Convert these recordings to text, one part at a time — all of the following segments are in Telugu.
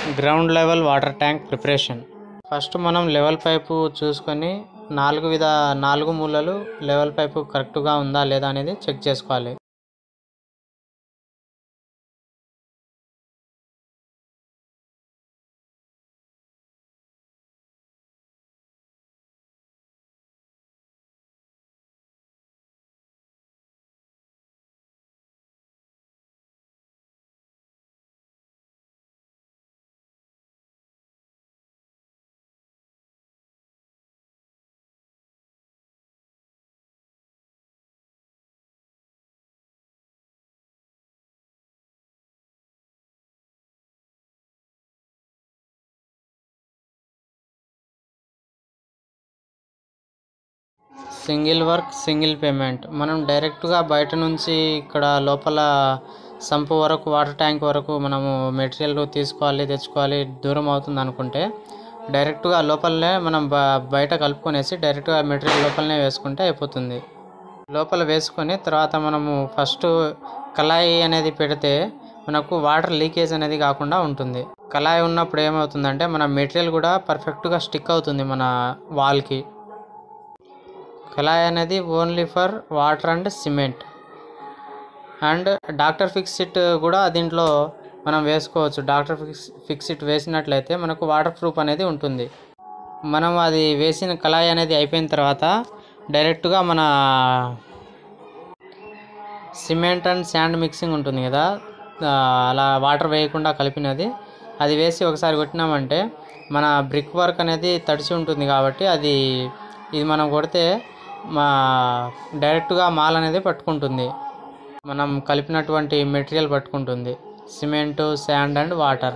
ground level water tank preparation first మనం లెవెల్ పైపు చూసుకొని నాలుగు విధ నాలుగు మూలలు లెవెల్ పైపు కరెక్ట్గా ఉందా లేదా అనేది చెక్ చేసుకోవాలి సింగిల్ వర్క్ సింగిల్ పేమెంట్ మనం డైరెక్ట్గా బయట నుంచి ఇక్కడ లోపల సంపు వరకు వాటర్ ట్యాంక్ వరకు మనము మెటీరియల్ తీసుకోవాలి తెచ్చుకోవాలి దూరం అవుతుంది అనుకుంటే డైరెక్ట్గా లోపలనే మనం బ బయట కలుపుకొనేసి డైరెక్ట్గా మెటీరియల్ లోపలనే వేసుకుంటే అయిపోతుంది లోపల వేసుకొని తర్వాత మనము ఫస్ట్ కళాయి అనేది పెడితే మనకు వాటర్ లీకేజ్ అనేది కాకుండా ఉంటుంది కళాయి ఉన్నప్పుడు ఏమవుతుందంటే మన మెటీరియల్ కూడా పర్ఫెక్ట్గా స్టిక్ అవుతుంది మన వాల్కి కళాయి అనేది only for water and cement and doctor fix it కూడా దీంట్లో మనం వేసుకోవచ్చు డాక్టర్ ఫిక్స్ ఫిక్సిట్ వేసినట్లయితే మనకు వాటర్ ప్రూఫ్ అనేది ఉంటుంది మనం అది వేసిన కళాయి అనేది అయిపోయిన తర్వాత డైరెక్ట్గా మన సిమెంట్ అండ్ శాండ్ మిక్సింగ్ ఉంటుంది కదా ఆ, అలా వాటర్ వేయకుండా కలిపినది అది వేసి ఒకసారి కొట్టినామంటే మన బ్రిక్ వర్క్ అనేది తడిచి ఉంటుంది కాబట్టి అది ఇది మనం కొడితే మా డైరెక్ట్గా మాల్ అనేది పట్టుకుంటుంది మనం కలిపినటువంటి మెటీరియల్ పట్టుకుంటుంది cement sand and water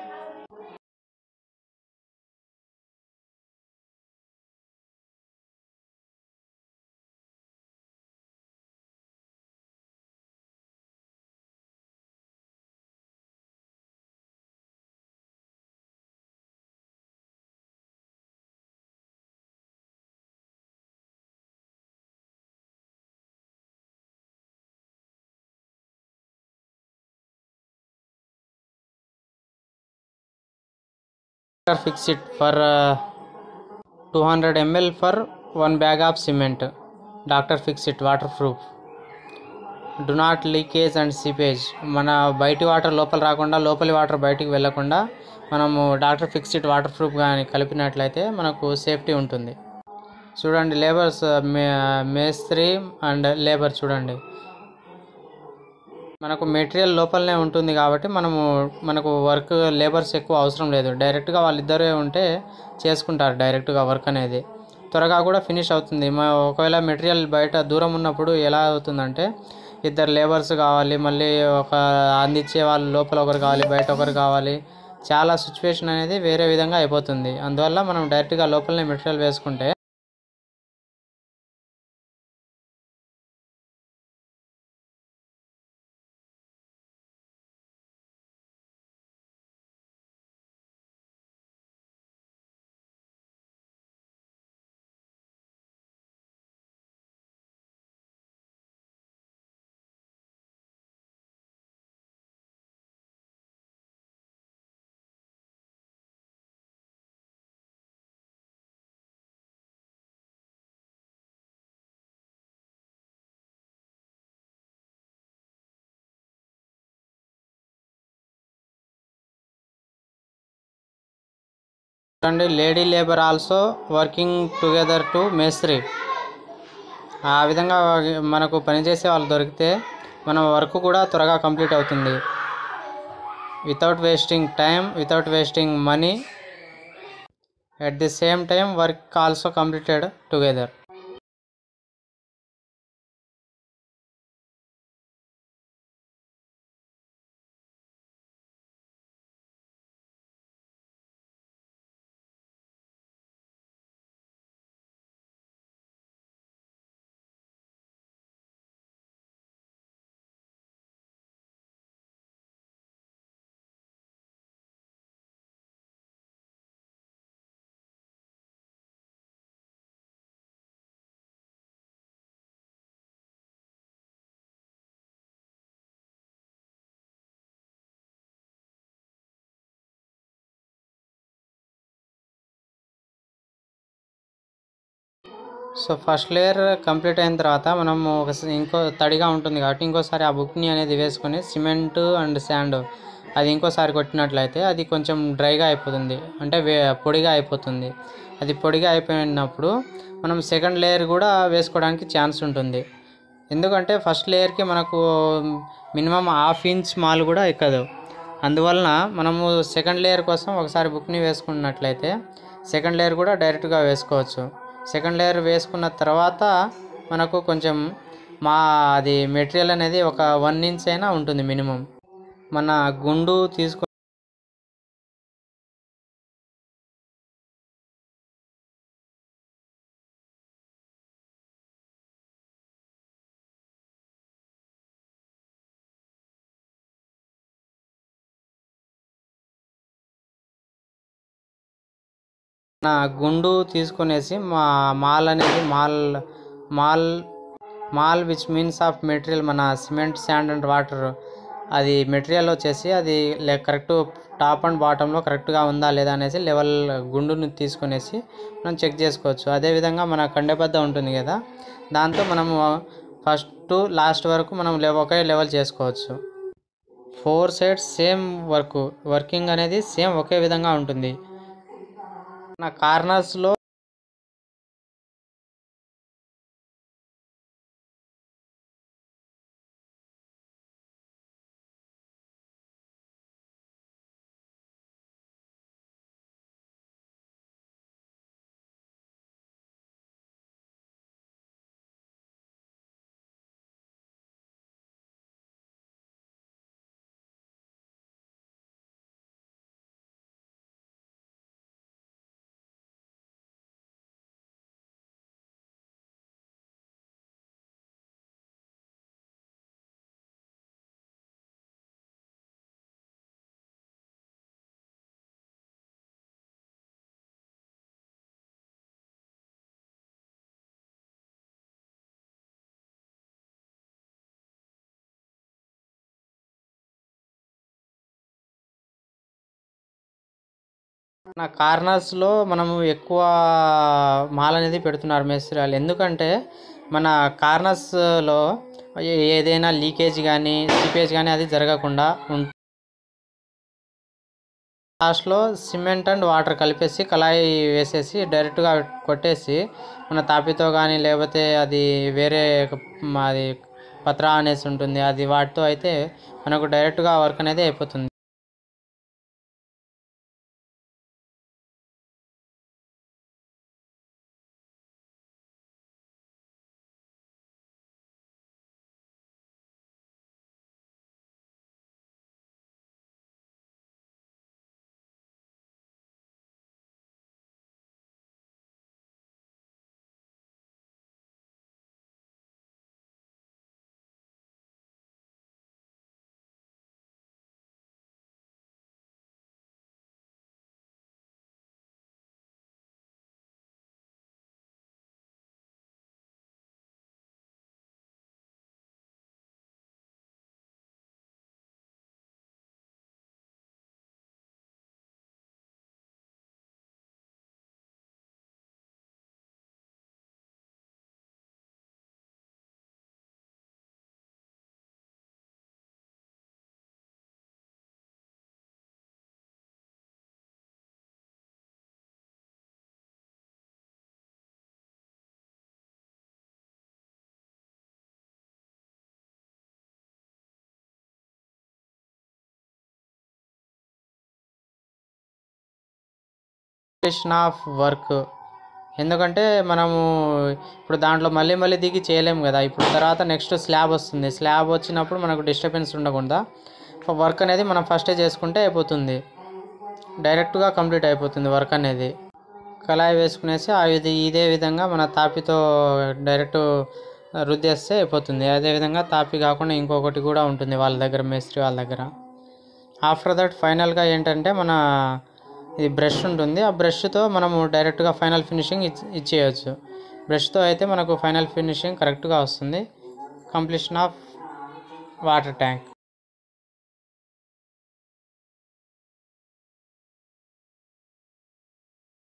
fix it for uh, 200 ml for one bag of cement doctor fix it waterproof do not leakage and seepage మన బయటి వాటర్ లోపల రాకుండా లోపలి వాటర్ బయటికి వెళ్ళకుండా మనము డాక్టర్ ఫిక్స్డ్ వాటర్ ప్రూఫ్ కానీ కలిపినట్లయితే మనకు సేఫ్టీ ఉంటుంది చూడండి లేబర్స్ మే మేస్త్రి అండ్ లేబర్ చూడండి మనకు మెటీరియల్ లోపలనే ఉంటుంది కాబట్టి మనము మనకు వర్క్ లేబర్స్ ఎక్కువ అవసరం లేదు డైరెక్ట్గా వాళ్ళిద్దరే ఉంటే చేసుకుంటారు డైరెక్ట్గా వర్క్ అనేది త్వరగా కూడా ఫినిష్ అవుతుంది మా ఒకవేళ మెటీరియల్ బయట దూరం ఉన్నప్పుడు ఎలా అవుతుందంటే ఇద్దరు లేబర్స్ కావాలి మళ్ళీ ఒక అందించే వాళ్ళు లోపల ఒకరు కావాలి బయట ఒకరు కావాలి చాలా సిచ్యువేషన్ అనేది వేరే విధంగా అయిపోతుంది అందువల్ల మనం డైరెక్ట్గా లోపలనే మెటీరియల్ వేసుకుంటే చూడండి lady labour also working together to మేస్త్రి ఆ విధంగా మనకు పనిచేసే వాళ్ళు దొరికితే మన వర్క్ కూడా త్వరగా కంప్లీట్ అవుతుంది without wasting time without wasting money at the same time work also completed together so first layer complete అయిన తర్వాత మనం ఒక స- ఇంకో తడిగా ఉంటుంది కాబట్టి ఇంకోసారి ఆ బుక్ని అనేది వేసుకొని సిమెంట్ అండ్ శాండ్ అది ఇంకోసారి కొట్టినట్లయితే అది కొంచెం డ్రైగా అయిపోతుంది అంటే వే పొడిగా అయిపోతుంది అది పొడిగా అయిపోయినప్పుడు మనం సెకండ్ లేయర్ కూడా వేసుకోవడానికి ఛాన్స్ ఉంటుంది ఎందుకంటే ఫస్ట్ లేయర్కి మనకు మినిమం హాఫ్ ఇంచ్ మాల్ కూడా ఎక్కదు అందువలన మనము సెకండ్ లేయర్ కోసం ఒకసారి బుక్ని వేసుకున్నట్లయితే సెకండ్ లేయర్ కూడా డైరెక్ట్గా వేసుకోవచ్చు సెకండ్ లేయర్ వేసుకున్న తర్వాత మనకు కొంచెం మా అది మెటీరియల్ అనేది ఒక వన్ ఇంచ్ అయినా ఉంటుంది మినిమం మన గుండు తీసుకు నా గుండు తీసుకునేసి మా మాల్ అనేది మాల్ మాల్ మాల్ విచ్ మీన్స్ ఆఫ్ మెటీరియల్ మన సిమెంట్ శాండ్ అండ్ వాటర్ అది మెటీరియల్ వచ్చేసి అది కరెక్ట్ టాప్ అండ్ బాటంలో కరెక్ట్గా ఉందా లేదా అనేసి లెవెల్ గుండుని తీసుకునేసి మనం చెక్ చేసుకోవచ్చు అదేవిధంగా మన కండెబద్ద ఉంటుంది కదా దాంతో మనము ఫస్ట్ టు లాస్ట్ వరకు మనం లెవ ఒకే లెవెల్ చేసుకోవచ్చు four sides same work working అనేది సేమ్ ఒకే విధంగా ఉంటుంది నా కార్నర్స్లో నా కార్నర్స్లో మనము ఎక్కువ మాల్ అనేది పెడుతున్నారు మేస్త్రి వాళ్ళు ఎందుకంటే మన కార్నర్స్లో ఏ- ఏదైనా లీకేజ్ కానీ సీపేజ్ కానీ అది జరగకుండా ఉంటుంది లాస్ట్లో సిమెంట్ అండ్ వాటర్ కలిపేసి కళాయి వేసేసి డైరెక్ట్గా కొట్టేసి మన తాపితో కానీ లేకపోతే అది వేరే అది పత్రా అనేసి ఉంటుంది అది వాటితో అయితే మనకు డైరెక్ట్గా వర్క్ అనేది అయిపోతుంది కంప్లీషన్ ఆఫ్ వర్క్ ఎందుకంటే మనము ఇప్పుడు దాంట్లో మళ్ళీ మళ్ళీ దిగి చేయలేము కదా ఇప్పుడు తర్వాత నెక్స్ట్ స్లాబ్ వస్తుంది స్లాబ్ వచ్చినప్పుడు మనకు డిస్టర్బెన్స్ ఉండకుండా వర్క్ అనేది మనం ఫస్టే చేసుకుంటే అయిపోతుంది డైరెక్ట్గా కంప్లీట్ అయిపోతుంది వర్క్ అనేది కళాయి వేసుకునేసి ఆ ఇది ఇదే విధంగా మన తాపితో డైరెక్ట్ రుద్దేస్తే అయిపోతుంది అదేవిధంగా తాపి కాకుండా ఇంకొకటి కూడా ఉంటుంది వాళ్ళ దగ్గర మేస్త్రి వాళ్ళ దగ్గర ఆఫ్టర్ దట్ ఫైనల్గా ఏంటంటే మన ఇది బ్రష్ ఉంటుంది ఆ బ్రష్తో మనము డైరెక్ట్గా ఫైనల్ ఫినిషింగ్ ఇచ్ ఇచ్చేయచ్చు బ్రష్తో అయితే మనకు ఫైనల్ ఫినిషింగ్ కరెక్ట్గా వస్తుంది కంప్లీషన్ ఆఫ్ వాటర్ ట్యాంక్